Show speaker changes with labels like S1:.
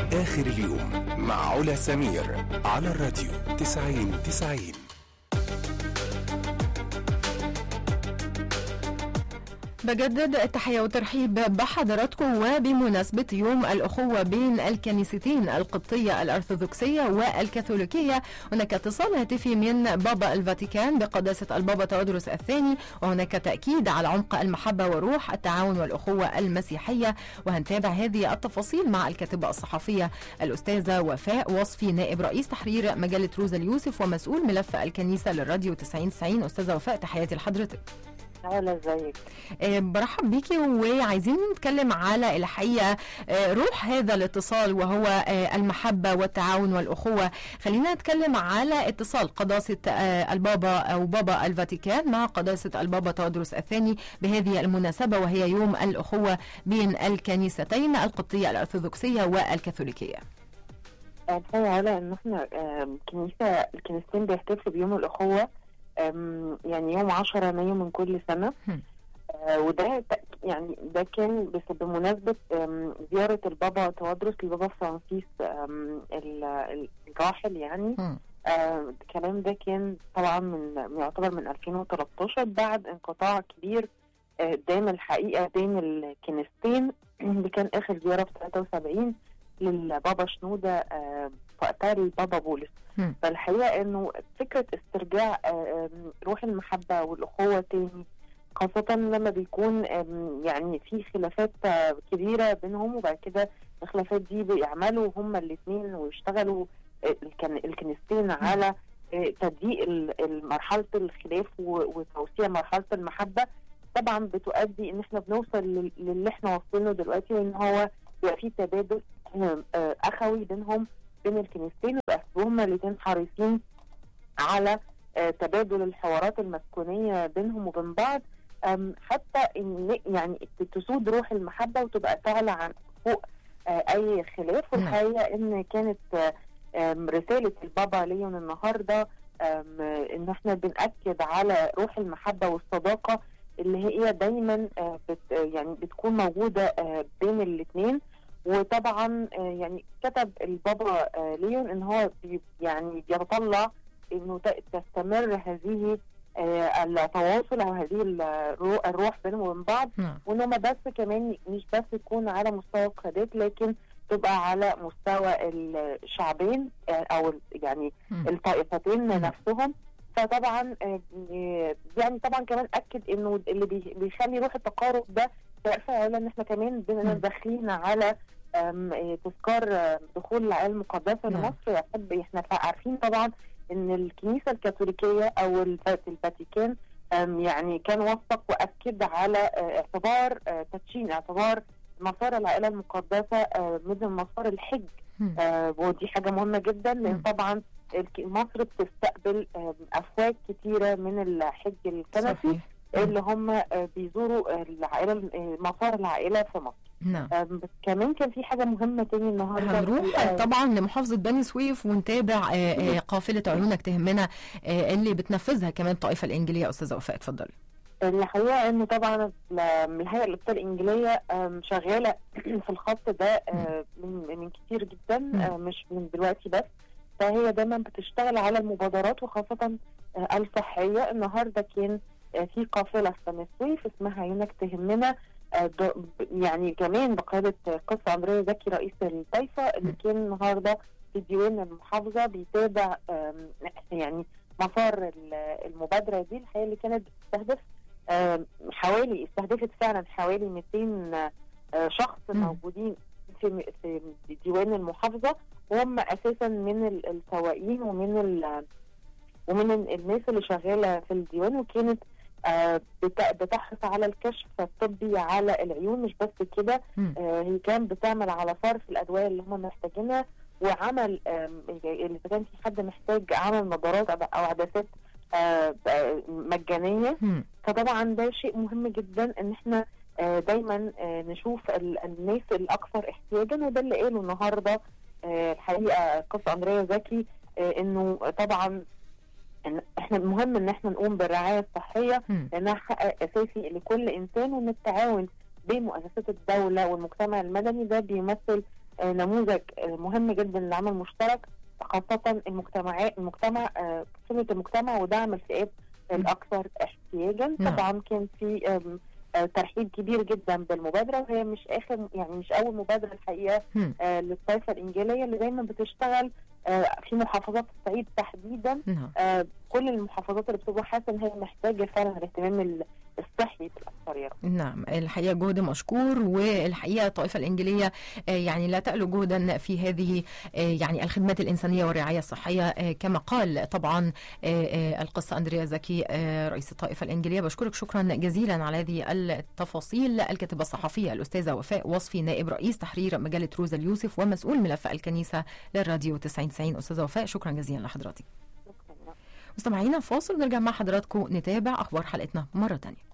S1: آخر اليوم مع علا سمير على الراديو 90 90
S2: بجدد التحية والترحيب بحضراتكم وبمناسبة يوم الأخوة بين الكنيستين القبطية الأرثوذكسية والكاثوليكية هناك اتصال هاتفي من بابا الفاتيكان بقداسة البابا تودروس الثاني وهناك تأكيد على عمق المحبة وروح التعاون والأخوة المسيحية وهنتابع هذه التفاصيل مع الكاتبة الصحفية الأستاذة وفاء وصفي نائب رئيس تحرير مجلة روزا اليوسف ومسؤول ملف الكنيسة للراديو 90 90 أستاذة وفاء تحياتي لحضرتك
S3: علا ازيك
S2: آه، برحب بيكي وعايزين نتكلم على الحقيقه آه، روح هذا الاتصال وهو آه، المحبه والتعاون والاخوه خلينا نتكلم على اتصال قداسه آه، البابا او بابا الفاتيكان مع قداسه البابا تودروس الثاني بهذه المناسبه وهي يوم الاخوه بين الكنيستين القبطيه الارثوذكسيه والكاثوليكيه
S3: الحقيقة علا ان احنا آم، كنيسة الكنيستين بيحتفلوا بيوم الأخوة آم، يعني يوم 10 مايو من كل سنة
S2: هم.
S3: آه، وده ت- يعني ده كان بس بمناسبة آم، زيارة البابا تودرس لبابا فرانسيس آم، ال- ال- الراحل يعني
S2: هم.
S3: آه، الكلام ده كان طبعا من يعتبر من 2013 بعد انقطاع كبير آه، دام الحقيقه بين الكنيستين اللي كان اخر زياره في 73 للبابا شنوده آه، وقتها للبابا بولس
S2: هم.
S3: فالحقيقه انه فكره استرجاع آه، آم، روح المحبه والاخوه تاني خاصة لما بيكون آم، يعني في خلافات آه، كبيرة بينهم وبعد كده الخلافات دي بيعملوا هما الاثنين ويشتغلوا آه، الكن- الكنيستين على آه، تضييق ال- ال- مرحلة الخلاف و- وتوسيع مرحلة المحبة طبعا بتؤدي ان احنا بنوصل لل- للي احنا واصلين له دلوقتي وان هو بيبقى في تبادل آه، آه، اخوي بينهم بين الكنيستين وبقى هما الاثنين حريصين على آه، تبادل الحوارات المسكونيه بينهم وبين بعض أم، حتى ان يعني تسود روح المحبه وتبقى تعلى عن فوق آه، اي خلاف والحقيقه ان كانت آه، آم، رساله البابا ليون النهارده آم، ان احنا بناكد على روح المحبه والصداقه اللي هي دايما آه، بت يعني بتكون موجوده آه، بين الاثنين وطبعا آه، يعني كتب البابا آه، ليون ان هو بي يعني بيتطلع انه ت- تستمر هذه آه، التواصل او هذه الرو- الروح بينهم وبين بعض
S2: نعم
S3: وان هم بس كمان مش بس يكون على مستوى القيادات لكن تبقى على مستوى الشعبين آه، او ال- يعني
S2: هم.
S3: الطائفتين
S2: مم.
S3: نفسهم فطبعا آه، يعني طبعا كمان اكد انه اللي بي- بيخلي روح التقارب ده فعلا ان احنا كمان بننا
S2: مم.
S3: داخلين على آم، آه، تذكار آه، دخول العائله المقدسه
S2: نعم.
S3: لمصر يحب احنا عارفين طبعا ان الكنيسه الكاثوليكيه او الفات- الفاتيكان آم، يعني كان وثق واكد على آه، اعتبار آه، تدشين اعتبار مسار العائله المقدسه آه، مثل مسار الحج
S2: هم.
S3: آه، ودي حاجه مهمه جدا لان
S2: مم.
S3: طبعا الك- مصر بتستقبل آه، افواج كتيره من الحج الكنسي
S2: صحيح
S3: اللي هم آه، بيزوروا العائله آه، مسار العائله في مصر
S2: نعم
S3: آه، بس كمان كان في حاجه مهمه تاني النهارده
S2: هنروح
S3: آه،
S2: طبعا لمحافظة بني سويف ونتابع آه، آه، قافلة عيونك تهمنا آه، اللي بتنفذها كمان الطائفة الإنجيلية أستاذة وفاء اتفضلي
S3: الحقيقه انه طبعا ال- الهيئه القبطيه الانجيليه آم، شغاله في الخط ده آه، من من كتير جدا آه، مش من دلوقتي بس فهي دايما بتشتغل على المبادرات وخاصه آه، الصحيه النهارده كان آه، في قافله في بني سويف اسمها عيونك تهمنا آه، د- يعني كمان بقياده قس اندريا زكي رئيس الطائفه اللي
S2: م.
S3: كان النهارده في ديوان المحافظه بيتابع آم، يعني مسار ال- المبادره دي الحقيقه اللي كانت بتستهدف آم، حوالي استهدفت فعلا حوالي 200 آه، شخص
S2: مم.
S3: موجودين في في ديوان المحافظه وهم اساسا من ال- السواقين ومن ال- ومن ال- الناس اللي شغاله في الديوان وكانت آه، بت- بتحرص على الكشف الطبي على العيون مش بس كده
S2: مم.
S3: آه، هي كان بتعمل على صرف الادويه اللي هم محتاجينها وعمل آم، اذا كان في حد محتاج عمل نظارات او أو عدسات آه، آه، مجانيه
S2: هم.
S3: فطبعا ده شيء مهم جدا ان احنا آه، دايما آه، نشوف ال- الناس الاكثر احتياجا وده اللي قاله النهارده آه، الحقيقه قصه اندريا زكي آه، انه طبعا إن احنا المهم ان احنا نقوم بالرعايه الصحيه
S2: هم.
S3: لانها حق اساسي لكل انسان وان التعاون بين مؤسسات الدوله والمجتمع المدني ده بيمثل آه، نموذج آه، مهم جدا للعمل المشترك خاصة المجتمعات المجتمع آه، خدمة المجتمع ودعم الفئات الأكثر احتياجا
S2: نعم.
S3: طبعا كان في آم، آه، ترحيب كبير جدا بالمبادرة وهي مش آخر يعني مش أول مبادرة الحقيقة
S2: مم.
S3: آه، للطائفة الإنجيلية اللي دايما بتشتغل آه، في محافظات الصعيد تحديدا
S2: نعم
S3: آه، كل المحافظات اللي بتبقى حاسة إن هي محتاجة فعلا الاهتمام ال- الصحي في الأطفال يا رب.
S2: نعم الحقيقة جهد مشكور والحقيقة الطائفة الإنجيلية آه، يعني لا تألو جهدا في هذه آه، يعني الخدمات الإنسانية والرعاية الصحية آه، كما قال طبعا آه، آه، القصة أندريا زكي آه، رئيس الطائفة الإنجيلية بشكرك شكرا جزيلا على هذه التفاصيل الكاتبة الصحفية الأستاذة وفاء وصفي نائب رئيس تحرير مجلة روزا اليوسف ومسؤول ملف الكنيسة للراديو 9090 أستاذة وفاء شكرا جزيلا لحضرتك
S3: شكرا
S2: مستمعينا فاصل نرجع مع حضراتكم نتابع أخبار حلقتنا مرة تانية